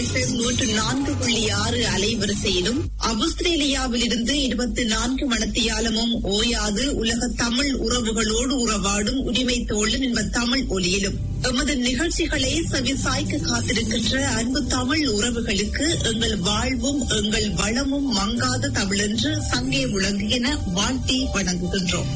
FM நூற்று நான்கு புள்ளி ஆறு அலைவரிசையிலும் ஆஸ்திரேலியாவில் இருந்து இருபத்தி நான்கு மணத்தியாலமும் ஓயாது உலக தமிழ் உறவுகளோடு உறவாடும் உரிமை தோழன் என்ப தமிழ் ஒலியிலும் எமது நிகழ்ச்சிகளை செவிசாய்க்க காத்திருக்கின்ற அன்பு தமிழ் உறவுகளுக்கு எங்கள் வாழ்வும் எங்கள் வளமும் மங்காத தமிழென்று சங்கே விளங்குகின வாழ்த்தி வணங்குகின்றோம்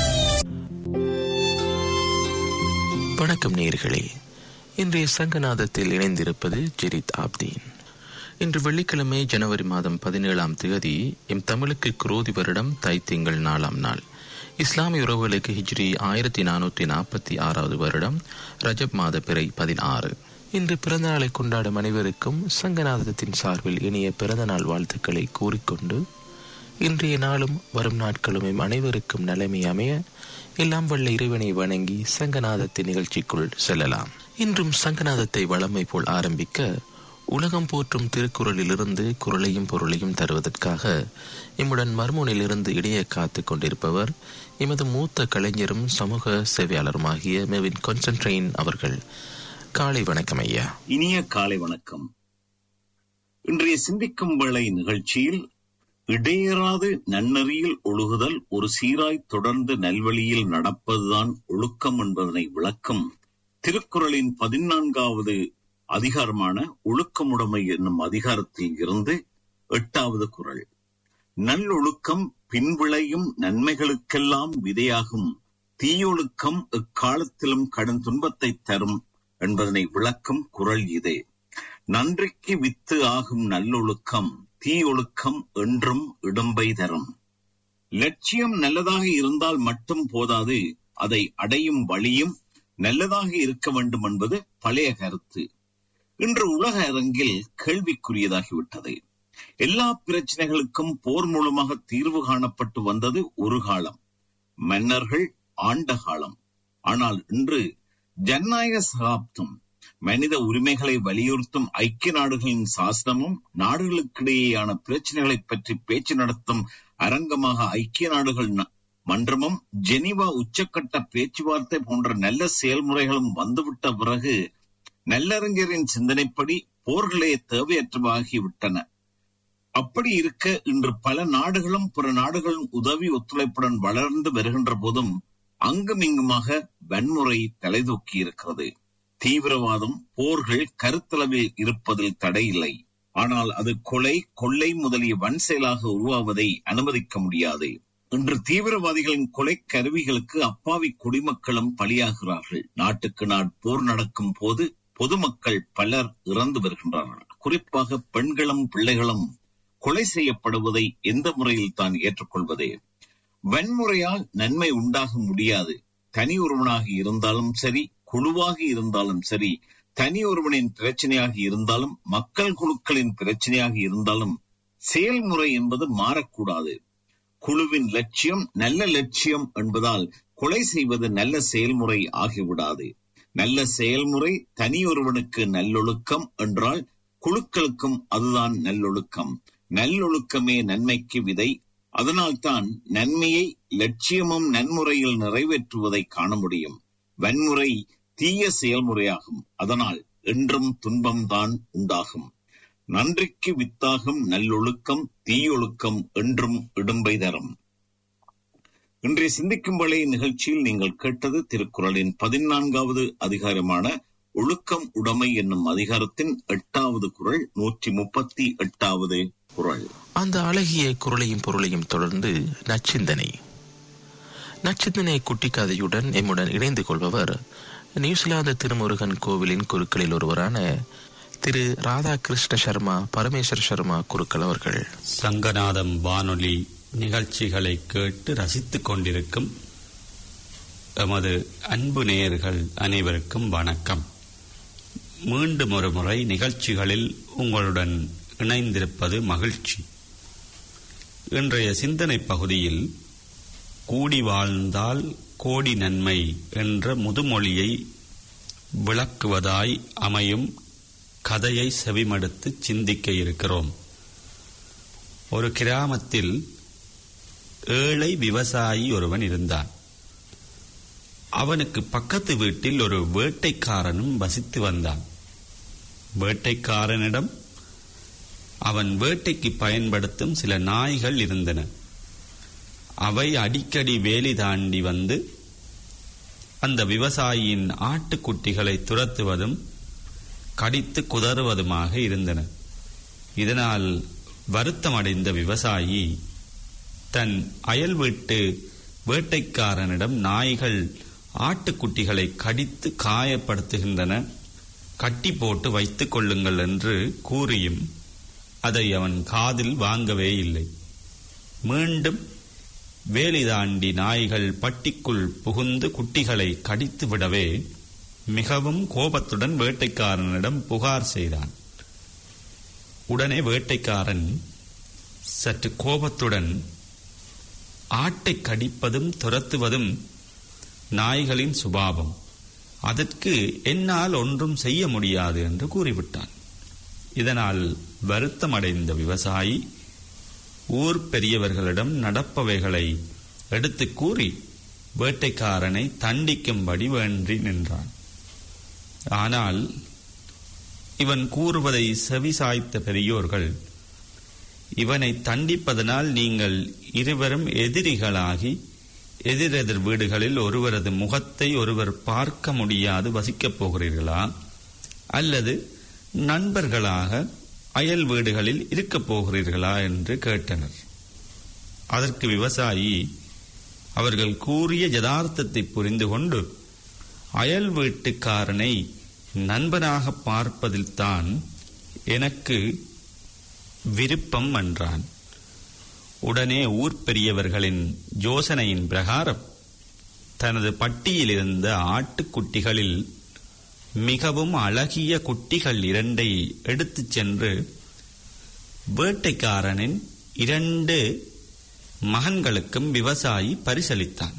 வணக்கம் நேர்களே இன்றைய சங்கநாதத்தில் இணைந்திருப்பது ஜெரித் ஆப்தீன் இன்று வெள்ளிக்கிழமை ஜனவரி மாதம் பதினேழாம் தேதி எம் தமிழுக்கு குரோதி வருடம் தை திங்கள் நாலாம் நாள் இஸ்லாமிய உறவுகளுக்கு ஹிஜ்ரி ஆயிரத்தி நானூற்றி நாற்பத்தி ஆறாவது வருடம் ரஜப் மாத பிறை பதினாறு இன்று பிறந்த நாளை கொண்டாடும் அனைவருக்கும் சங்கநாதத்தின் சார்பில் இனிய பிறந்த நாள் வாழ்த்துக்களை கூறிக்கொண்டு இன்றைய நாளும் வரும் நாட்களும் எம் அனைவருக்கும் நிலைமை அமைய எல்லாம் வல்ல இறைவனை வணங்கி சங்கநாதத்தின் நிகழ்ச்சிக்குள் செல்லலாம் இன்றும் சங்கநாதத்தை வளமை போல் ஆரம்பிக்க உலகம் போற்றும் திருக்குறளிலிருந்து குரலையும் பொருளையும் தருவதற்காக இம்முடன் மர்மூனிலிருந்து இடையே காத்து கொண்டிருப்பவர் எமது மூத்த கலைஞரும் சமூக சேவையாளருமாகிய மெவின் கொன்சன்ட்ரெயின் அவர்கள் காலை வணக்கம் ஐயா இனிய காலை வணக்கம் இன்றைய சிந்திக்கும் வேளை நிகழ்ச்சியில் இடையறாது நன்னறியில் ஒழுகுதல் ஒரு சீராய் தொடர்ந்து நல்வழியில் நடப்பதுதான் ஒழுக்கம் என்பதனை விளக்கும் திருக்குறளின் பதினான்காவது அதிகாரமான ஒழுக்கமுடைமை என்னும் அதிகாரத்தில் இருந்து எட்டாவது குறள் நல்லொழுக்கம் பின்விளையும் நன்மைகளுக்கெல்லாம் விதையாகும் தீயொழுக்கம் எக்காலத்திலும் கடும் துன்பத்தை தரும் என்பதனை விளக்கும் குறள் இதே நன்றிக்கு வித்து ஆகும் நல்லொழுக்கம் தீயொழுக்கம் என்றும் இடும்பை தரும் லட்சியம் நல்லதாக இருந்தால் மட்டும் போதாது அதை அடையும் வழியும் நல்லதாக இருக்க வேண்டும் என்பது பழைய கருத்து இன்று உலக அரங்கில் கேள்விக்குரியதாகிவிட்டது எல்லா பிரச்சனைகளுக்கும் போர் மூலமாக தீர்வு காணப்பட்டு வந்தது ஒரு காலம் மன்னர்கள் ஆண்ட காலம் ஆனால் இன்று ஜனநாயக சகாப்தம் மனித உரிமைகளை வலியுறுத்தும் ஐக்கிய நாடுகளின் சாசனமும் நாடுகளுக்கிடையேயான பிரச்சனைகளை பற்றி பேச்சு நடத்தும் அரங்கமாக ஐக்கிய நாடுகள் மன்றமும் ஜெனீவா உச்சக்கட்ட பேச்சுவார்த்தை போன்ற நல்ல செயல்முறைகளும் வந்துவிட்ட பிறகு நல்லறிஞரின் சிந்தனைப்படி போர்களே தேவையற்றவாகிவிட்டன அப்படி இருக்க இன்று பல நாடுகளும் பிற நாடுகளின் உதவி ஒத்துழைப்புடன் வளர்ந்து வருகின்ற போதும் அங்குமிங்குமாக வன்முறை தலைதூக்கி இருக்கிறது தீவிரவாதம் போர்கள் கருத்தளவில் இருப்பதில் தடையில்லை ஆனால் அது கொலை கொள்ளை முதலிய வன் செயலாக உருவாவதை அனுமதிக்க முடியாது இன்று தீவிரவாதிகளின் கொலை கருவிகளுக்கு அப்பாவி குடிமக்களும் பலியாகிறார்கள் நாட்டுக்கு நாடு போர் நடக்கும் போது பொதுமக்கள் பலர் இறந்து வருகின்றார்கள் குறிப்பாக பெண்களும் பிள்ளைகளும் கொலை செய்யப்படுவதை எந்த முறையில் தான் ஏற்றுக்கொள்வது வன்முறையால் நன்மை உண்டாக முடியாது தனி ஒருவனாக இருந்தாலும் சரி குழுவாக இருந்தாலும் சரி தனி ஒருவனின் பிரச்சனையாக இருந்தாலும் மக்கள் குழுக்களின் பிரச்சனையாக இருந்தாலும் செயல்முறை என்பது மாறக்கூடாது குழுவின் லட்சியம் நல்ல லட்சியம் என்பதால் கொலை செய்வது நல்ல செயல்முறை ஆகிவிடாது நல்ல செயல்முறை தனி ஒருவனுக்கு நல்லொழுக்கம் என்றால் குழுக்களுக்கும் அதுதான் நல்லொழுக்கம் நல்லொழுக்கமே நன்மைக்கு விதை அதனால்தான் நன்மையை லட்சியமும் நன்முறையில் நிறைவேற்றுவதை காண முடியும் வன்முறை தீய செயல்முறையாகும் அதனால் என்றும் துன்பம்தான் உண்டாகும் நன்றிக்கு வித்தாகும் நல்லொழுக்கம் தீயொழுக்கம் என்றும் இடும்பை தரும் இன்றைய சிந்திக்கும் வழி நிகழ்ச்சியில் நீங்கள் கேட்டது திருக்குறளின் பதினான்காவது அதிகாரமான ஒழுக்கம் உடைமை என்னும் அதிகாரத்தின் எட்டாவது குரல் நூற்றி முப்பத்தி எட்டாவது குரல் அந்த அழகிய குரலையும் பொருளையும் தொடர்ந்து நச்சிந்தனை நச்சிந்தனை குட்டிக்கதையுடன் எம்முடன் இணைந்து கொள்பவர் நியூசிலாந்து திருமுருகன் கோவிலின் குருக்களில் ஒருவரான திரு ராதாகிருஷ்ண சர்மா பரமேஸ்வர் சர்மா குருக்கள் அவர்கள் சங்கநாதம் வானொலி நிகழ்ச்சிகளை கேட்டு ரசித்துக் கொண்டிருக்கும் எமது அன்பு நேயர்கள் அனைவருக்கும் வணக்கம் மீண்டும் ஒரு முறை நிகழ்ச்சிகளில் உங்களுடன் இணைந்திருப்பது மகிழ்ச்சி இன்றைய சிந்தனை பகுதியில் கூடி வாழ்ந்தால் கோடி நன்மை என்ற முதுமொழியை விளக்குவதாய் அமையும் கதையை செவிமடுத்து சிந்திக்க இருக்கிறோம் ஒரு கிராமத்தில் ஏழை விவசாயி ஒருவன் இருந்தான் அவனுக்கு பக்கத்து வீட்டில் ஒரு வேட்டைக்காரனும் வசித்து வந்தான் வேட்டைக்காரனிடம் அவன் வேட்டைக்கு பயன்படுத்தும் சில நாய்கள் இருந்தன அவை அடிக்கடி வேலி தாண்டி வந்து அந்த விவசாயியின் ஆட்டுக்குட்டிகளை துரத்துவதும் கடித்து குதறுவதுமாக இருந்தன இதனால் வருத்தமடைந்த விவசாயி தன் அயல் வீட்டு வேட்டைக்காரனிடம் நாய்கள் ஆட்டுக்குட்டிகளை கடித்து காயப்படுத்துகின்றன கட்டி போட்டு வைத்துக் கொள்ளுங்கள் என்று கூறியும் அதை அவன் காதில் வாங்கவே இல்லை மீண்டும் வேலி தாண்டி நாய்கள் பட்டிக்குள் புகுந்து குட்டிகளை கடித்து விடவே மிகவும் கோபத்துடன் வேட்டைக்காரனிடம் புகார் செய்தான் உடனே வேட்டைக்காரன் சற்று கோபத்துடன் ஆட்டை கடிப்பதும் துரத்துவதும் நாய்களின் சுபாவம் அதற்கு என்னால் ஒன்றும் செய்ய முடியாது என்று கூறிவிட்டான் இதனால் வருத்தமடைந்த விவசாயி ஊர் பெரியவர்களிடம் நடப்பவைகளை எடுத்துக் கூறி வேட்டைக்காரனை தண்டிக்கும்படி வேண்டி நின்றான் ஆனால் இவன் கூறுவதை செவிசாய்த்த பெரியோர்கள் இவனை தண்டிப்பதனால் நீங்கள் இருவரும் எதிரிகளாகி எதிரெதிர் வீடுகளில் ஒருவரது முகத்தை ஒருவர் பார்க்க முடியாது வசிக்கப் போகிறீர்களா அல்லது நண்பர்களாக அயல் வீடுகளில் இருக்கப் போகிறீர்களா என்று கேட்டனர் அதற்கு விவசாயி அவர்கள் கூறிய யதார்த்தத்தை புரிந்து கொண்டு அயல் வீட்டுக்காரனை நண்பனாக பார்ப்பதில்தான் எனக்கு விருப்பம் என்றான் உடனே ஊர் பெரியவர்களின் யோசனையின் பிரகாரம் தனது பட்டியில் இருந்த ஆட்டுக்குட்டிகளில் மிகவும் அழகிய குட்டிகள் இரண்டை எடுத்துச் சென்று வேட்டைக்காரனின் இரண்டு மகன்களுக்கும் விவசாயி பரிசளித்தான்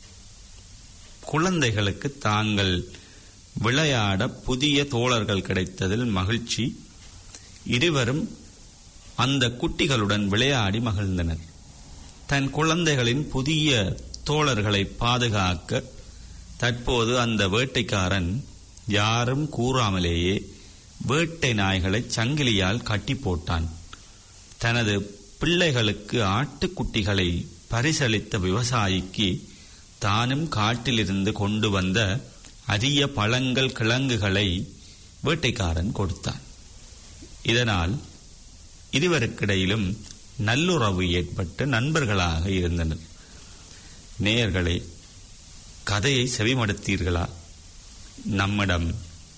குழந்தைகளுக்கு தாங்கள் விளையாட புதிய தோழர்கள் கிடைத்ததில் மகிழ்ச்சி இருவரும் அந்த குட்டிகளுடன் விளையாடி மகிழ்ந்தனர் தன் குழந்தைகளின் புதிய தோழர்களை பாதுகாக்க தற்போது அந்த வேட்டைக்காரன் யாரும் கூறாமலேயே வேட்டை நாய்களை சங்கிலியால் கட்டி போட்டான் தனது பிள்ளைகளுக்கு ஆட்டுக்குட்டிகளை பரிசளித்த விவசாயிக்கு தானும் காட்டிலிருந்து கொண்டு வந்த அரிய பழங்கள் கிழங்குகளை வேட்டைக்காரன் கொடுத்தான் இதனால் இருவருக்கிடையிலும் நல்லுறவு ஏற்பட்டு நண்பர்களாக இருந்தனர் நேயர்களே கதையை செவிமடுத்தீர்களா நம்மிடம்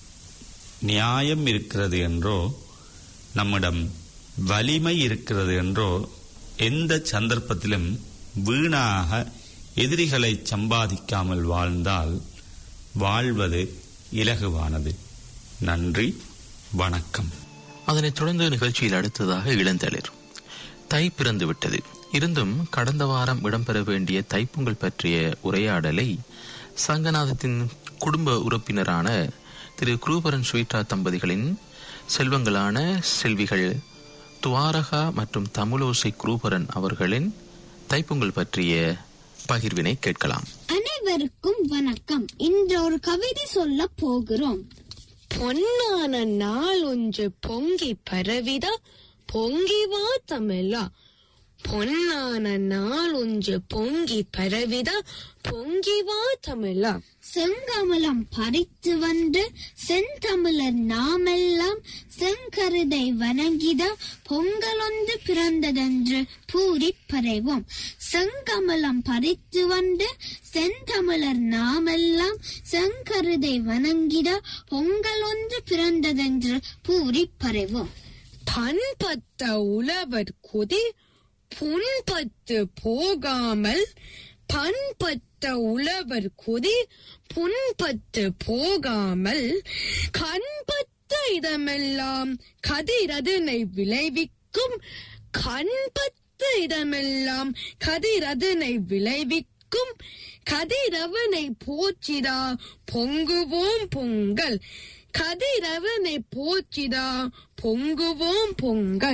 நியாயம் இருக்கிறது என்றோ நம்மிடம் வலிமை இருக்கிறது என்றோ எந்த சந்தர்ப்பத்திலும் வீணாக எதிரிகளை சம்பாதிக்காமல் வாழ்ந்தால் வாழ்வது இலகுவானது நன்றி வணக்கம் அதனைத் தொடர்ந்து நிகழ்ச்சியில் அடுத்ததாக இளந்தளிர் தை பிறந்து விட்டது இருந்தும் கடந்த வாரம் இடம்பெற வேண்டிய தைப்பொங்கல் பற்றிய உரையாடலை சங்கநாதத்தின் குடும்ப உறுப்பினரான திரு குரூபரன் ஸ்வீட்டா தம்பதிகளின் செல்வங்களான செல்விகள் துவாரகா மற்றும் தமிழோசை குரூபரன் அவர்களின் தைப்பொங்கல் பற்றிய பகிர்வினை கேட்கலாம் அனைவருக்கும் வணக்கம் இன்று ஒரு கவிதை சொல்ல போகிறோம் பொன்னான நாள் ஒன்று பொங்கி பரவித பொங்கி வா தமிழா பொன்னான நாள் ஒன்று பொங்கி பரவித பொங்கி வா தமிழா செங்கமலம் பறித்து வந்து செந்தமிழர் நாமெல்லாம் செங்கருதை வணங்கிட பொங்கலொன்று பிறந்ததென்று பூரி பறைவோம் செங்கமலம் பறித்து வந்து செந்தமிழர் நாமெல்லாம் செங்கருதை வணங்கிட பொங்கலொன்று பிறந்ததென்று பூரி பறைவோம் பண்பத்த உழவர் கொதி புண்பத்து போகாமல் பண்பத்த உழவர் கொதி புண்பத்து போகாமல் கண்பத்த இடமெல்லாம் கதிரதனை விளைவிக்கும் கண்பத்த இடமெல்லாம் கதிரதனை விளைவிக்கும் கதிரவனை போற்றிடா பொங்குவோம் பொங்கல் கதிரவனை போற்றிடா பொங்குவோம் பொங்கல்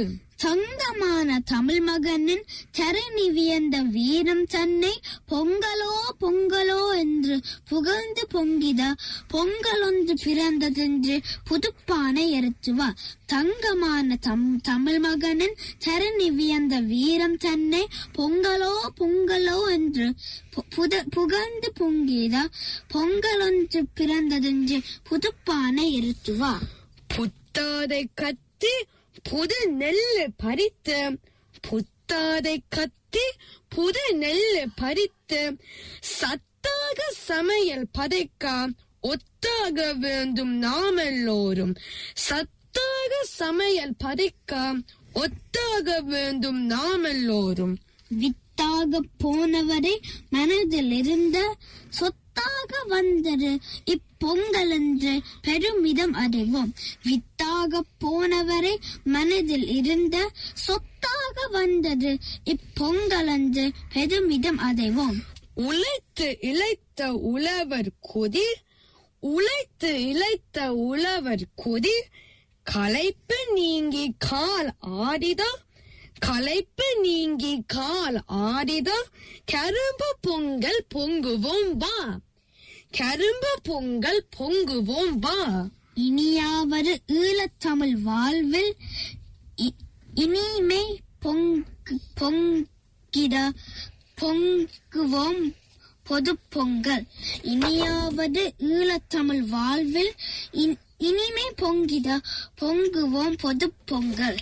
தங்கமான தமிழ் மகனின் தரணி வியந்த வீரம் தன்னை பொங்கலோ பொங்கலோ என்று புகழ்ந்து பொங்கிட பொங்கல் ஒன்று பிறந்ததென்று புதுப்பானை எருத்துவா தங்கமான தம் தமிழ் மகனின் தரணி வியந்த வீரம் தன்னை பொங்கலோ பொங்கலோ என்று பு- புத- புகழ்ந்து பொங்கிட பொங்கல் ஒன்று பிறந்ததென்று புதுப்பானை எருத்துவா புத்தாதை கத்தி புது நெல்லு பறித்து புத்தாதை கத்தி புது நெல்லு பறித்து சத்தாக சமையல் பதைக்க ஒத்தாக வேண்டும் நாம் எல்லோரும் சத்தாக சமையல் பதைக்க ஒத்தாக வேண்டும் நாம் எல்லோரும் வித்தாக போனவரை மனதில் இருந்த சொத்தாக வந்தது இப்பொங்கல் என்று பெருமிதம் அடைவோம் வித்தாக போனவரை மனதில் இருந்த சொத்தாக வந்தது இப்பொங்கல் என்று பெருமிதம் அடைவோம் உழைத்து இழைத்த உழவர் கொதிர் உழைத்து இழைத்த உழவர் கொதிர் களைப்பு நீங்கி கால் ஆடிதா களைப்பு நீங்கி கால் ஆடிதா கரும்பு பொங்கல் பொங்குவோம் வா கரும்பு பொங்கல் பொங்குவோம் வா இனியாவது ஈழத்தமிழ் வாழ்வில் இ- இனிமை பொங்கு பொங்கிட பொங்குவோம் பொது பொங்கல் இனியாவது ஈழத்தமிழ் வாழ்வில் இன்- இனிமை பொங்கிட பொங்குவோம் பொது பொங்கல்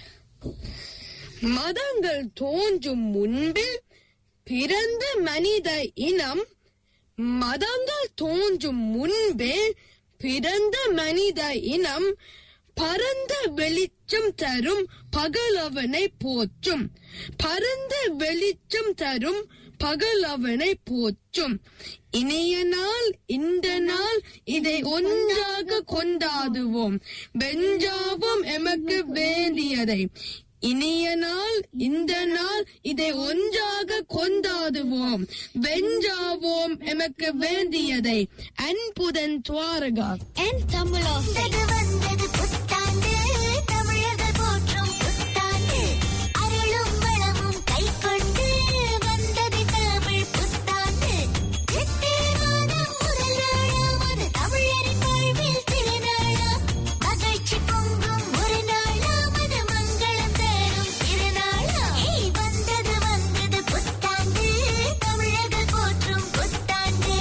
மதங்கள் தோன்றும் முன்பில் பிறந்த மனித இனம் மதங்கள் தோன்றும் முன்பே பிறந்த மனித இனம் பரந்த வெளிச்சம் தரும் பகலவனை போற்றும் பரந்த வெளிச்சம் தரும் பகலவனை போற்றும் இனிய நாள் இந்த நாள் இதை ஒன்றாக கொண்டாடுவோம் வெஞ்சாவோம் எமக்கு வேண்டியதை இனிய நாள் இந்த நாள் இதை ஒன்றாக கொண்டாடுவோம் வெஞ்சாவோம் எமக்கு வேண்டியதை அன்புதன் துவாரகா என் தமிழோ வந்தது வந்தது புத்தாண்டு தமிழர்கள் போற்றும் புத்தாண்டு அருளும் வளமும் கைக்கொண்டு வந்தது தமிழ் புத்தாண்டு சித்திரை மாதம் முதல் நாளாம் அது தமிழரின் வாழ்வில் திருநாளாம் மகிழ்ச்சி பொங்கும் ஒரு நாளாம் அது மங்களம் தரும் திருநாளாம் ஏய் வந்தது வந்தது புத்தாண்டு தமிழர்கள் போற்றும் புத்தாண்டு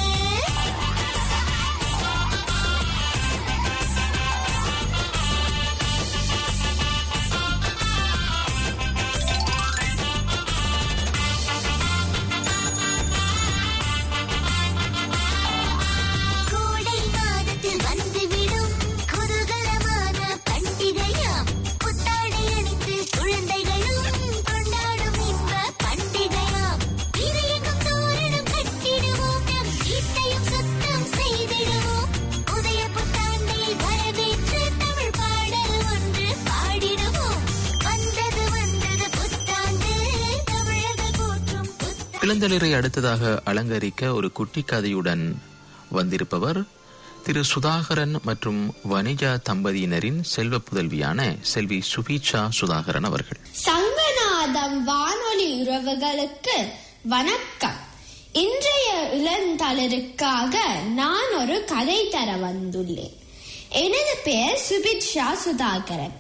கோடை மாதத்தில் வந்துவிடும் குதூகலமான பண்டிகையாம் புத்தாடை அணிந்து குழந்தைகளும் கொண்டாடும் இன்ப பண்டிகையாம் இதயங்கும் தோரணம் கட்டிடுவோம் நம் வீட்டையும் சுத்தம் செய்திடுவோம் உதய புத்தாண்டை வரவேற்று தமிழ் பாடல் ஒன்று பாடிடுவோம் வந்தது வந்தது புத்தாண்டு தமிழர்கள் போற்றும் புத்தாண்டு இளந்தளிரை அடுத்ததாக அலங்கரிக்க ஒரு குட்டி கதையுடன் வந்திருப்பவர் திரு சுதாகரன் மற்றும் வணிஜா தம்பதியினரின் செல்வ புதல்வியான செல்வி சுபீட்சா சுதாகரன் அவர்கள் சங்கநாதம் வானொலி உறவுகளுக்கு வணக்கம் இன்றைய இளந்தளிருக்காக நான் ஒரு கதை தர வந்துள்ளேன் எனது பெயர் சுபித்ஷா சுதாகரன்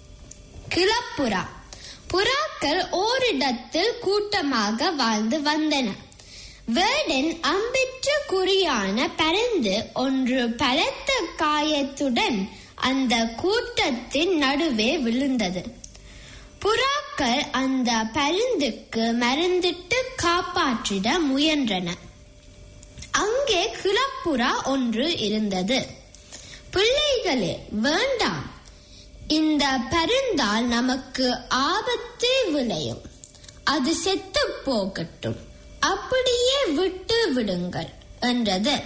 கிளப்புறா புறாக்கள் ஓரிடத்தில் கூட்டமாக வாழ்ந்து வந்தன வேடன் அம்பிற்று குறியான பருந்து ஒன்று பலத்த காயத்துடன் அந்த கூட்டத்தின் நடுவே விழுந்தது புறாக்கள் அந்த பருந்துக்கு மருந்திட்டு காப்பாற்றிட முயன்றன அங்கே கிளப்புறா ஒன்று இருந்தது பிள்ளைகளே வேண்டாம் இந்த பருந்தால் நமக்கு ஆபத்து விளையும் அது செத்து போகட்டும் அப்படியே விட்டு விடுங்கள் என்றது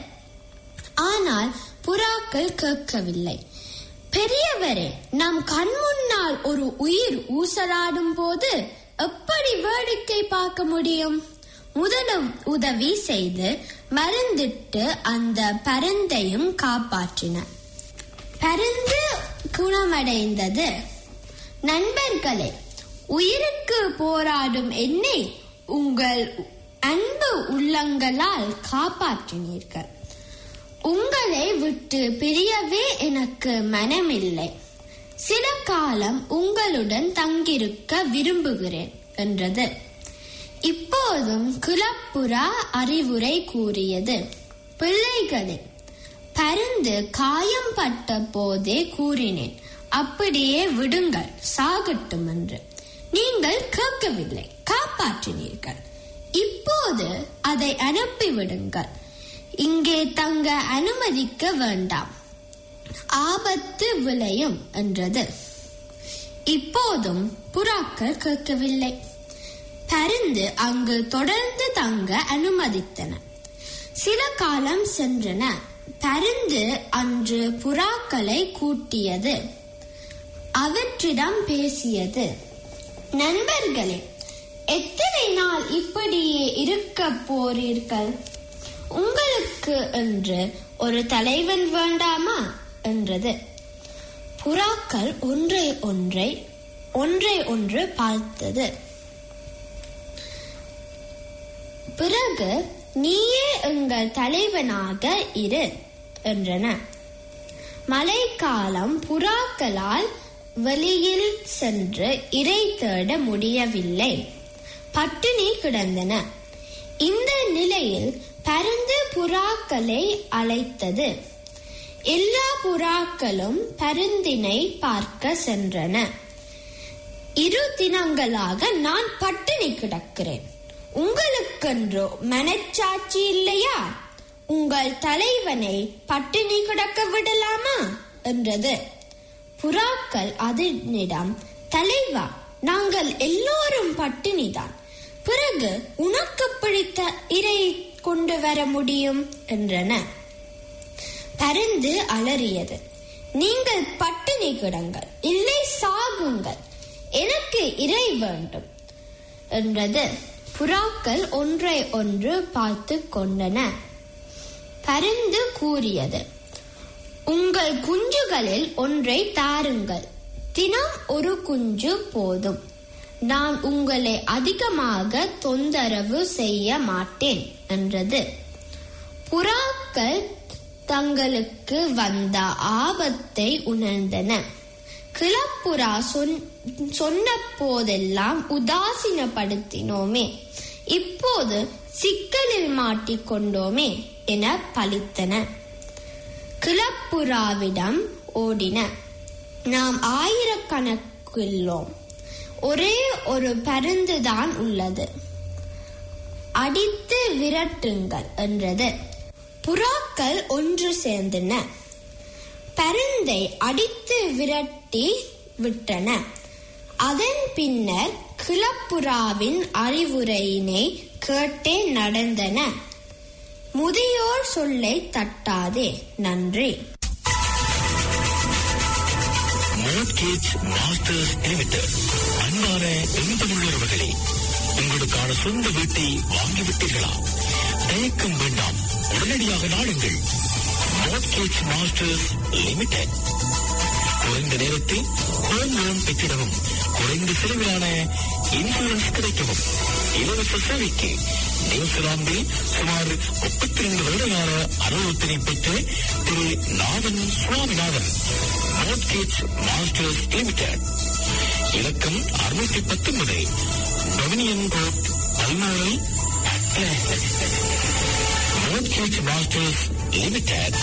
ஆனால் புறாக்கள் கேட்கவில்லை பெரியவரே நம் கண் முன்னால் ஒரு உயிர் ஊசலாடும் போது எப்படி வேடிக்கை பார்க்க முடியும் முதல உதவி செய்து மருந்திட்டு அந்த பருந்தையும் காப்பாற்றின பருந்து குணமடைந்தது நண்பர்களே உயிருக்கு போராடும் என்னை உங்கள் அன்பு உள்ளங்களால் காப்பாற்றினீர்கள் உங்களை விட்டு பிரியவே எனக்கு மனமில்லை சில காலம் உங்களுடன் தங்கியிருக்க விரும்புகிறேன் என்றது இப்போதும் குலப்புறா அறிவுரை கூறியது பிள்ளைகளே பருந்து காயம் பட்ட போதே கூறினேன் அப்படியே விடுங்கள் சாகட்டும் என்று நீங்கள் கேட்கவில்லை காப்பாற்றினீர்கள் இப்போது அதை அனுப்பிவிடுங்கள் இங்கே தங்க அனுமதிக்க வேண்டாம் ஆபத்து விளையும் என்றது இப்போதும் புறாக்கள் கேட்கவில்லை பருந்து அங்கு தொடர்ந்து தங்க அனுமதித்தன சில காலம் சென்றன பருந்து அன்று புறாக்களை கூட்டியது அவற்றிடம் பேசியது நண்பர்களே எத்தனை நாள் இப்படியே இருக்க போறீர்கள் உங்களுக்கு என்று ஒரு தலைவன் வேண்டாமா என்றது புறாக்கள் ஒன்றை ஒன்றை ஒன்றை ஒன்று பார்த்தது பிறகு நீயே எங்கள் தலைவனாக இரு என்றன மழைக்காலம் புறாக்களால் வெளியில் சென்று இறை தேட முடியவில்லை பட்டினி கிடந்தன இந்த நிலையில் பருந்து புறாக்களை அழைத்தது எல்லா புறாக்களும் பருந்தினை பார்க்க சென்றன இரு தினங்களாக நான் பட்டினி கிடக்கிறேன் உங்களுக்கென்றோ மனச்சாட்சி இல்லையா உங்கள் தலைவனை பட்டினி கிடக்க விடலாமா என்றது புறாக்கள் அதனிடம் தலைவா நாங்கள் எல்லோரும் பட்டினிதான் பிறகு உனக்கு பிடித்த இறை கொண்டு வர முடியும் என்றன பருந்து அலறியது நீங்கள் பட்டினி கிடங்கள் இல்லை சாகுங்கள் எனக்கு இறை வேண்டும் என்றது புறாக்கள் ஒன்றை ஒன்று பார்த்து கொண்டன பருந்து கூறியது உங்கள் குஞ்சுகளில் ஒன்றை தாருங்கள் தினம் ஒரு குஞ்சு போதும் நான் உங்களை அதிகமாக தொந்தரவு செய்ய மாட்டேன் என்றது புறாக்கள் தங்களுக்கு வந்த ஆபத்தை உணர்ந்தன கிளப்புறா சொன்ன போதெல்லாம் உதாசீனப்படுத்தினோமே இப்போது சிக்கலில் மாட்டிக்கொண்டோமே என பலித்தன கிளப்புறாவிடம் ஓடின நாம் ஆயிரக்கணக்கில்லோம் ஒரே ஒரு பருந்துதான் உள்ளது அடித்து விரட்டுங்கள் என்றது புறாக்கள் ஒன்று சேர்ந்தன பருந்தை அடித்து விரட்டி விட்டன அதன் பின்னர் கிளப்புறாவின் அறிவுரையினை கேட்டே நடந்தன முதியோர் சொல்லை தட்டாதே நன்றி மோட்கேஜ் மாஸ்டர்ஸ் லிமிடெட் அன்பான எந்தமுள்ளவர்களே உங்களுக்கான சொந்த வீட்டை வாங்கிவிட்டீர்களா தயக்கம் வேண்டாம் உடனடியாக நாடுங்கள் மோட்கேஜ் மாஸ்டர்ஸ் லிமிடெட் குறைந்த நேரத்தில் ஹோம் லோன் பெற்றிடவும் குறைந்த செலவிலான இன்சூரன்ஸ் கிடைக்கவும் இலவச சேவைக்கு நியூசிலாந்தில் சுமார் முப்பத்தி ரெண்டு வருடகால அனுபவத்தினை பெற்ற Thiru Nathan Swaminathan Mortgage Masters Limited இலக்கம் அறுநூற்றி பத்தொன்பது Dominion Road Balmoral Mortgage Masters Limited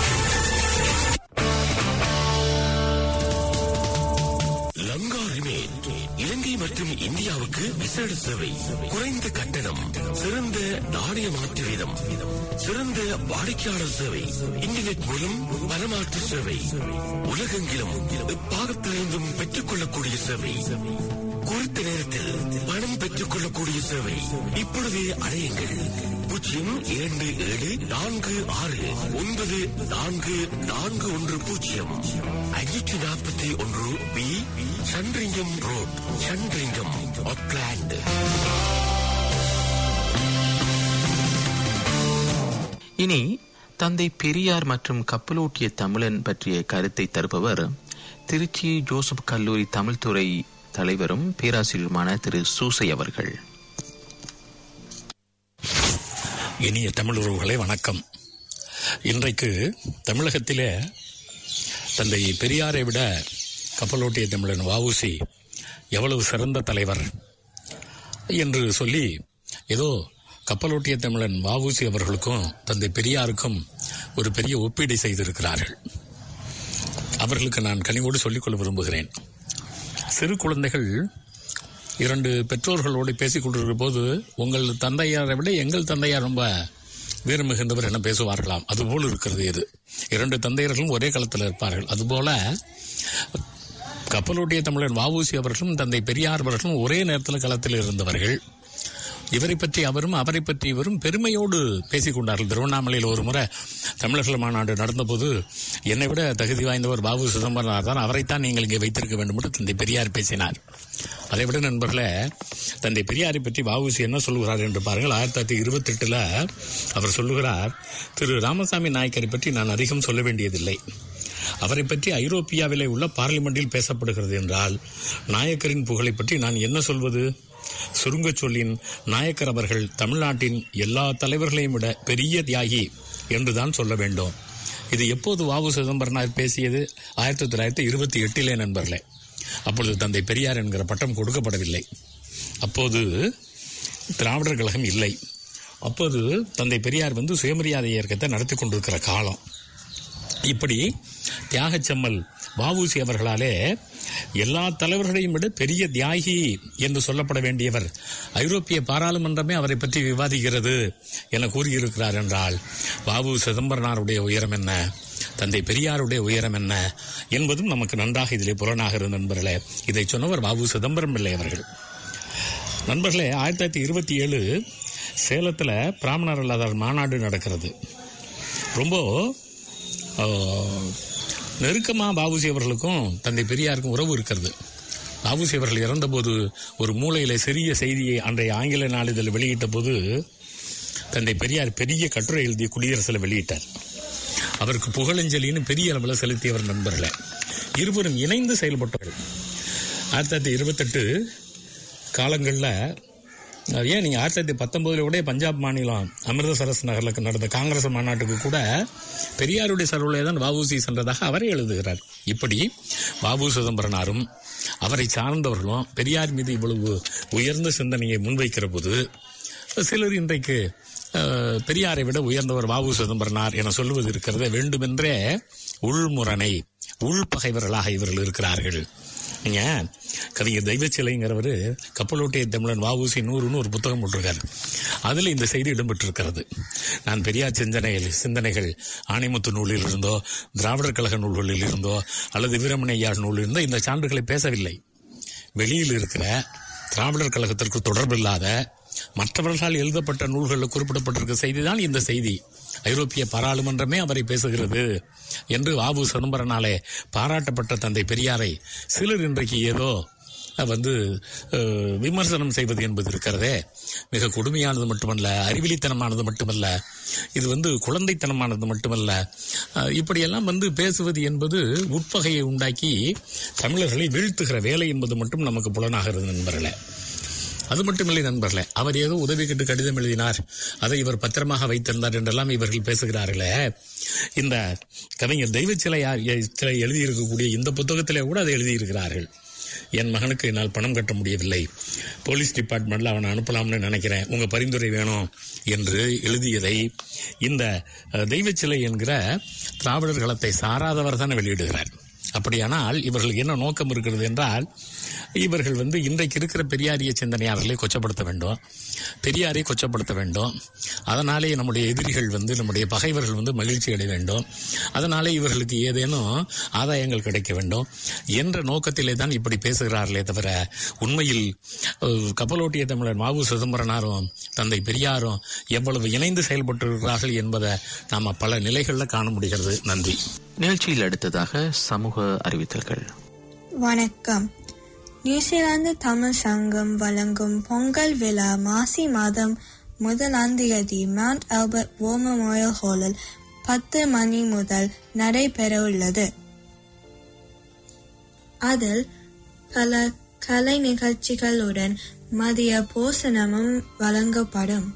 Lanka ரிமேன் இலங்கை மற்றும் இந்தியாவுக்கு விசேட சேவை குறைந்த கட்டணம் சிறந்த நாணய மாற்று வீதம் சிறந்த வாடிக்கையாளர் சேவை இன்டர்நெட் மூலம் பணமாற்று சேவை உலகெங்கிலும் எப்பாகத்திலிருந்தும் பெற்றுக் கொள்ளக்கூடிய சேவை குறித்த நேரத்தில் பணம் பெற்றுக் கொள்ளக்கூடிய சேவை இப்பொழுதே அடையுங்கள் பூஜ்ஜியம் இரண்டு ஏழு நான்கு ஆறு ஒன்பது நான்கு நான்கு ஒன்று பூஜ்ஜியம் ஐநூற்றி நாற்பத்தி ஒன்று B Sandringham Road Sandringham Auckland இனி தந்தை பெரியார் மற்றும் கப்பலோட்டிய தமிழன் பற்றிய கருத்தை தருபவர் திருச்சி ஜோசப் கல்லூரி தமிழ்துறை தலைவரும் பேராசிரியருமான திரு சூசை அவர்கள் இனிய தமிழ் உறவுகளே வணக்கம் இன்றைக்கு தமிழகத்திலே தந்தை பெரியாரை விட கப்பலோட்டிய தமிழன் வஉசி எவ்வளவு சிறந்த தலைவர் என்று சொல்லி ஏதோ கப்பலோட்டிய தமிழன் வஉசி அவர்களுக்கும் தந்தை பெரியாருக்கும் ஒரு பெரிய ஒப்பீடு செய்திருக்கிறார்கள் அவர்களுக்கு நான் கனிவோடு சொல்லிக்கொள்ள விரும்புகிறேன் சிறு குழந்தைகள் இரண்டு பெற்றோர்களோடு பேசிக் கொண்டிருக்கிற போது உங்கள் தந்தையாரை விட எங்கள் தந்தையார் ரொம்ப வீர மிகுந்தவர் என பேசுவார்களாம் அதுபோல் இருக்கிறது இது இரண்டு தந்தையர்களும் ஒரே களத்தில் இருப்பார்கள் அதுபோல கப்பலோட்டிய தமிழர் வஉசி அவர்களும் தந்தை பெரியார் அவர்களும் ஒரே நேரத்தில் களத்தில் இருந்தவர்கள் இவரை பற்றி அவரும் அவரை பற்றி இவரும் பெருமையோடு பேசிக் கொண்டார்கள் திருவண்ணாமலையில் ஒரு முறை தமிழர்கள் மாநாடு நடந்தபோது என்னை விட தகுதி வாய்ந்தவர் பாபு சிதம்பரனார் தான் அவரைத்தான் நீங்கள் இங்கே வைத்திருக்க வேண்டும் என்று தந்தை பெரியார் பேசினார் அதை விட நண்பர்களே தந்தை பெரியாரை பற்றி வஉசி என்ன சொல்லுகிறார் என்று பாருங்கள் ஆயிரத்தி தொள்ளாயிரத்தி இருபத்தி எட்டுல அவர் சொல்லுகிறார் திரு ராமசாமி நாயக்கரை பற்றி நான் அதிகம் சொல்ல வேண்டியதில்லை அவரை பற்றி ஐரோப்பியாவிலே உள்ள பார்லிமெண்டில் பேசப்படுகிறது என்றால் நாயக்கரின் புகழை பற்றி நான் என்ன சொல்வது சுருங்க சொல்லின் நாயக்கர் அவர்கள் தமிழ்நாட்டின் எல்லா தலைவர்களையும் விட பெரிய தியாகி என்றுதான் சொல்ல வேண்டும் இது எப்போது வாவு சிதம்பரனார் பேசியது ஆயிரத்தி தொள்ளாயிரத்தி இருபத்தி எட்டிலே நண்பர்களே அப்பொழுது தந்தை பெரியார் என்கிற பட்டம் கொடுக்கப்படவில்லை அப்போது திராவிடர் கழகம் இல்லை அப்போது தந்தை பெரியார் வந்து சுயமரியாதை இயக்கத்தை நடத்தி கொண்டிருக்கிற காலம் இப்படி தியாகச்செம்மல் வஉசி அவர்களாலே எல்லா தலைவர்களையும் விட பெரிய தியாகி என்று சொல்லப்பட வேண்டியவர் ஐரோப்பிய பாராளுமன்றமே அவரை பற்றி விவாதிக்கிறது என கூறியிருக்கிறார் என்றால் வாவு சிதம்பரனாருடைய உயரம் என்ன தந்தை பெரியாருடைய உயரம் என்ன என்பதும் நமக்கு நன்றாக இதிலே புலனாகிறது நண்பர்களே இதை சொன்னவர் வாவு சிதம்பரம் பிள்ளை அவர்கள் நண்பர்களே ஆயிரத்தி தொள்ளாயிரத்தி இருபத்தி ஏழு சேலத்தில் பிராமணர் அல்லாதார் மாநாடு நடக்கிறது ரொம்ப நெருக்கமாக பாபுசி அவர்களுக்கும் தந்தை பெரியாருக்கும் உறவு இருக்கிறது பாபுசி அவர்கள் இறந்தபோது ஒரு மூலையில சிறிய செய்தியை அன்றைய ஆங்கில நாளிதழ் வெளியிட்ட போது தந்தை பெரியார் பெரிய கட்டுரை எழுதிய குடியரசில் வெளியிட்டார் அவருக்கு புகழஞ்சலின்னு பெரிய அளவில் செலுத்தியவர் நண்பர்களே இருவரும் இணைந்து செயல்பட்டவர்கள் ஆயிரத்தி தொள்ளாயிரத்தி இருபத்தெட்டு காலங்களில் ஏன் நீங்கள் ஆயிரத்தி தொள்ளாயிரத்தி பத்தொன்பதுல கூட பஞ்சாப் மாநிலம் அமிர்தசரஸ் நகரில் நடந்த காங்கிரஸ் மாநாட்டுக்கு கூட பெரியாருடைய செலவுல தான் வஉசி சென்றதாக அவரே எழுதுகிறார் இப்படி பாபு சிதம்பரனாரும் அவரை சார்ந்தவர்களும் பெரியார் மீது இவ்வளவு உயர்ந்த சிந்தனையை முன்வைக்கிற போது சிலர் இன்றைக்கு பெரியாரை விட உயர்ந்தவர் பாபு சிதம்பரனார் என சொல்லுவது இருக்கிறத வேண்டுமென்றே உள்முரணை உள்பகைவர்களாக இவர்கள் இருக்கிறார்கள் நீங்க கவிஞர் தெய்வச்சிலைங்கிறவர் கப்பலோட்டிய தமிழன் வஉசி நூறுன்னு ஒரு புத்தகம் போட்டிருக்காரு அதில் இந்த செய்தி இடம்பெற்றிருக்கிறது நான் பெரியார் சிந்தனைகள் சிந்தனைகள் ஆணைமுத்து நூலில் இருந்தோ திராவிடர் கழக நூல்களில் இருந்தோ அல்லது வீரமணையார் நூலில் இருந்தோ இந்த சான்றுகளை பேசவில்லை வெளியில் இருக்கிற திராவிடர் கழகத்திற்கு தொடர்பில்லாத மற்றவர்களால் எழுதப்பட்ட நூல்களில் குறிப்பிடப்பட்டிருக்க செய்தி தான் இந்த செய்தி ஐரோப்பிய பாராளுமன்றமே அவரை பேசுகிறது என்று வாபு சிதம்பரனாலே பாராட்டப்பட்ட தந்தை பெரியாரை சிலர் இன்றைக்கு ஏதோ வந்து விமர்சனம் செய்வது என்பது இருக்கிறதே மிக கொடுமையானது மட்டுமல்ல அறிவிலித்தனமானது மட்டுமல்ல இது வந்து குழந்தைத்தனமானது மட்டுமல்ல இப்படியெல்லாம் வந்து பேசுவது என்பது உட்பகையை உண்டாக்கி தமிழர்களை வீழ்த்துகிற வேலை என்பது மட்டும் நமக்கு புலனாகிறது நண்பர்களே அது மட்டுமில்லை நண்பர்களே அவர் ஏதோ உதவி கேட்டு கடிதம் எழுதினார் அதை இவர் பத்திரமாக வைத்திருந்தார் என்றெல்லாம் இவர்கள் பேசுகிறார்களே இந்த கவிஞர் தெய்வ சிலை சிலை எழுதியிருக்கக்கூடிய இந்த புத்தகத்திலே கூட அதை எழுதியிருக்கிறார்கள் என் மகனுக்கு என்னால் பணம் கட்ட முடியவில்லை போலீஸ் டிபார்ட்மெண்ட்ல அவனை அனுப்பலாம்னு நினைக்கிறேன் உங்க பரிந்துரை வேணும் என்று எழுதியதை இந்த தெய்வ சிலை என்கிற திராவிடர் களத்தை சாராதவர் தான் வெளியிடுகிறார் அப்படியானால் இவர்களுக்கு என்ன நோக்கம் இருக்கிறது என்றால் இவர்கள் வந்து இன்றைக்கு இருக்கிற பெரியாரிய சிந்தனையாளர்களை கொச்சப்படுத்த வேண்டும் பெரியாரை கொச்சப்படுத்த வேண்டும் அதனாலே நம்முடைய எதிரிகள் வந்து நம்முடைய பகைவர்கள் வந்து மகிழ்ச்சி அடைய வேண்டும் அதனாலே இவர்களுக்கு ஏதேனும் ஆதாயங்கள் கிடைக்க வேண்டும் என்ற நோக்கத்திலே தான் இப்படி பேசுகிறார்களே தவிர உண்மையில் கப்பலோட்டிய தமிழர் மாவு சிதம்பரனாரும் தந்தை பெரியாரும் எவ்வளவு இணைந்து செயல்பட்டிருக்கிறார்கள் என்பதை நாம பல நிலைகளில் காண முடிகிறது நன்றி நிகழ்ச்சியில் அடுத்ததாக சமூக அறிவித்தல்கள் வணக்கம் நியூசிலாந்து தமிழ் சங்கம் வழங்கும் பொங்கல் விழா மாசி மாதம் முதலாம் தேதி மவுண்ட் ஆல்பர்ட் வார் மெமோரியல் ஹாலில் பத்து மணி முதல் நடைபெற உள்ளது அதில் பல கலை நிகழ்ச்சிகளுடன் மதிய போசனமும் வழங்கப்படும்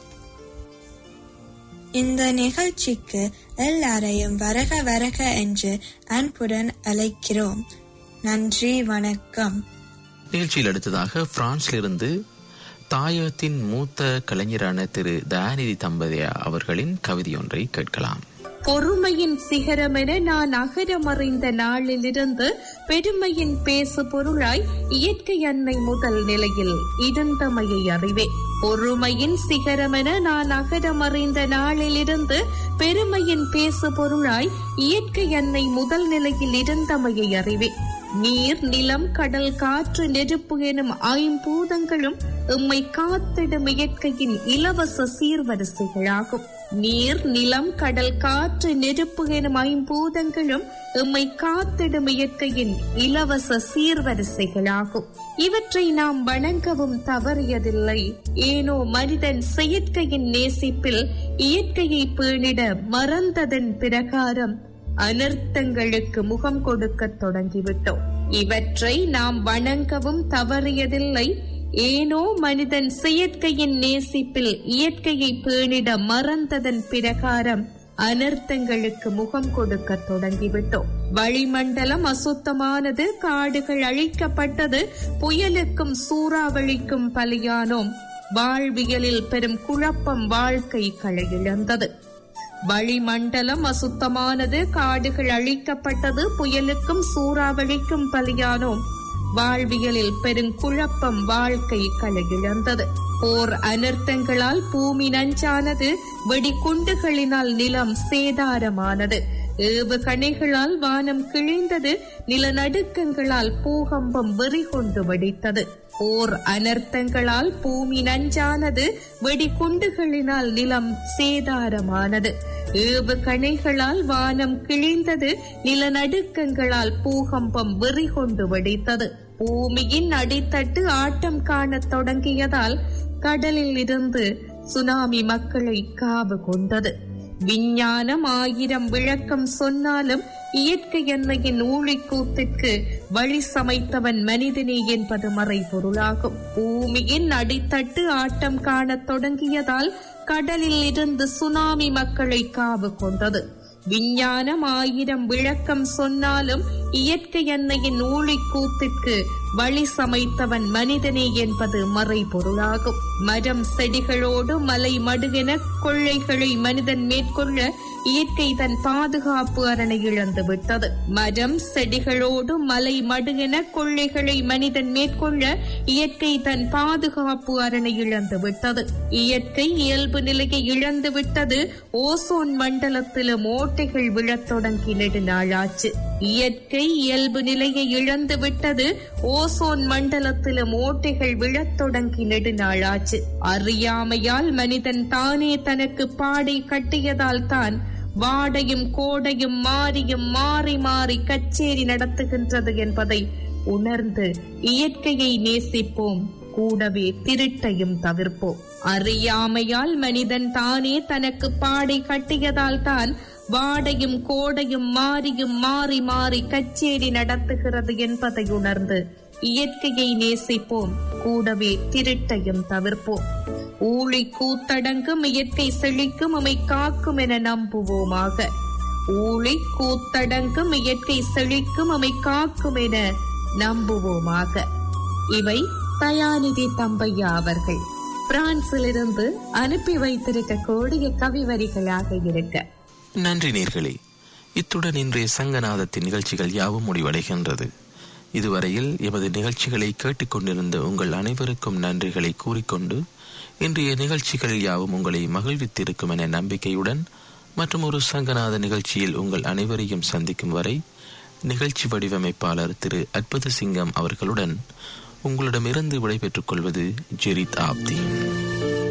இந்த நிகழ்ச்சிக்கு எல்லாரையும் வரக வரக என்று அன்புடன் அழைக்கிறோம் நன்றி வணக்கம் நிகழ்ச்சியில் அடுத்ததாக பிரான்சிலிருந்து தாயகத்தின் மூத்த கலைஞரான திரு தயாநிதி தம்பதியா அவர்களின் கவிதை ஒன்றை கேட்கலாம் பொறுமையின் சிகரமென நான் அகரமறிந்த நாளிலிருந்து பெருமையின் பேசு பொருளாய் இயற்கை அன்னை முதல் நிலையில் இருந்தமையை அறிவே பொறுமையின் சிகரமென நான் அகரமறிந்த நாளிலிருந்து பெருமையின் பேசு பொருளாய் இயற்கை அன்னை முதல் நிலையில் இருந்தமையை அறிவே நீர் நிலம் கடல் காற்று நெருப்பு எனும் ஐம்பூதங்களும் எம்மை காத்திடும் இயற்கையின் இலவச சீர்வரிசைகளாகும் நீர் நிலம் கடல் காற்று நெருப்பு எனும் ஐம்பூதங்களும் எம்மை காத்திடும் இயற்கையின் இலவச சீர்வரிசைகளாகும் இவற்றை நாம் வணங்கவும் தவறியதில்லை ஏனோ மனிதன் செயற்கையின் நேசிப்பில் இயற்கையை பேணிட மறந்ததன் பிரகாரம் அனர்த்தங்களுக்கு முகம் கொடுக்க தொடங்கிவிட்டோம் இவற்றை நாம் வணங்கவும் தவறியதில்லை ஏனோ மனிதன் செயற்கையின் நேசிப்பில் இயற்கையை பேணிட மறந்ததன் பிரகாரம் அனர்த்தங்களுக்கு முகம் கொடுக்க தொடங்கிவிட்டோம் வளிமண்டலம் அசுத்தமானது காடுகள் அழிக்கப்பட்டது புயலுக்கும் சூறாவளிக்கும் பலியானோம் வாழ்வியலில் பெரும் குழப்பம் வாழ்க்கை களையிழந்தது வளிமண்டலம் அசுத்தமானது காடுகள் அழிக்கப்பட்டது புயலுக்கும் சூறாவளிக்கும் பலியானோம் வாழ்வியலில் பெருங்குழப்பம் வாழ்க்கை களையிழந்தது போர் அனர்த்தங்களால் பூமி நஞ்சானது வெடிகுண்டுகளினால் நிலம் சேதாரமானது ஏவுகணைகளால் வானம் கிழிந்தது நிலநடுக்கங்களால் பூகம்பம் வெறி கொண்டு வெடித்தது போர் அனர்த்தங்களால் பூமி நஞ்சானது வெடிகுண்டுகளினால் நிலம் சேதாரமானது ஏவுகணைகளால் வானம் கிழிந்தது நிலநடுக்கங்களால் பூகம்பம் வெறி கொண்டு வெடித்தது பூமியின் அடித்தட்டு ஆட்டம் காணத் தொடங்கியதால் கடலில் இருந்து சுனாமி மக்களை காவு கொண்டது விஞ்ஞானம் ஆயிரம் விளக்கம் சொன்னாலும் இயற்கை எண்ணெயின் ஊழிக்கூத்திற்கு வழி சமைத்தவன் மனிதனே என்பது மறைபொருளாகும் பூமியின் அடித்தட்டு ஆட்டம் காணத் தொடங்கியதால் கடலில் இருந்து சுனாமி மக்களை காவு கொண்டது விஞ்ஞானம் ஆயிரம் விளக்கம் சொன்னாலும் இயற்கை எண்ணெயின் ஊழிக்கூத்திற்கு வழி சமைத்தவன் மனிதனே என்பது மறைபொருளாகும் மரம் செடிகளோடு மலை மடுகென கொள்ளைகளை மனிதன் மேற்கொள்ள இயற்கை தன் பாதுகாப்பு அரணை இழந்து விட்டது மரம் செடிகளோடு மலை மடுகென கொள்ளைகளை மனிதன் மேற்கொள்ள இயற்கை தன் பாதுகாப்பு அரணை இழந்து விட்டது இயற்கை இயல்பு நிலையை இழந்து விட்டது ஓசோன் மண்டலத்திலும் ஓட்டைகள் விழத் தொடங்கி நெடுநாளாச்சு இயற்கை இயல்பு நிலையை இழந்து விட்டது ஓசோன் மண்டலத்திலும் ஓட்டைகள் விழத் தொடங்கி நெடுநாளாச்சு அறியாமையால் மனிதன் தானே தனக்கு பாடை கட்டியதால் தான் வாடையும் கோடையும் மாறியும் மாறி மாறி கச்சேரி நடத்துகின்றது என்பதை உணர்ந்து இயற்கையை நேசிப்போம் கூடவே திருட்டையும் தவிர்ப்போம் அறியாமையால் மனிதன் தானே தனக்கு பாடை கட்டியதால் தான் வாடையும் கோடையும் மாறியும் மாறி மாறி கச்சேரி நடத்துகிறது என்பதை உணர்ந்து இயற்கையை நேசிப்போம் கூடவே திருட்டையும் தவிர்ப்போம் ஊழி கூத்தடங்கும் இயற்கை செழிக்கும் உமை காக்கும் என நம்புவோமாக ஊழி கூத்தடங்கும் இயற்கை செழிக்கும் உமை காக்கும் என நம்புவோமாக இவை தயாநிதி தம்பையா அவர்கள் பிரான்சிலிருந்து அனுப்பி வைத்திருக்க கூடிய கவி வரிகளாக இருக்க நன்றி நேர்களே இத்துடன் இன்றைய சங்கநாதத்தின் நிகழ்ச்சிகள் யாவும் முடிவடைகின்றது இதுவரையில் எமது நிகழ்ச்சிகளை கேட்டுக்கொண்டிருந்த உங்கள் அனைவருக்கும் நன்றிகளை கூறிக்கொண்டு இன்றைய நிகழ்ச்சிகள் யாவும் உங்களை மகிழ்வித்திருக்கும் என நம்பிக்கையுடன் மற்றும் ஒரு சங்கநாத நிகழ்ச்சியில் உங்கள் அனைவரையும் சந்திக்கும் வரை நிகழ்ச்சி வடிவமைப்பாளர் திரு அற்புத சிங்கம் அவர்களுடன் உங்களிடமிருந்து விடைபெற்றுக் கொள்வது ஜெரித் ஆப்தீன்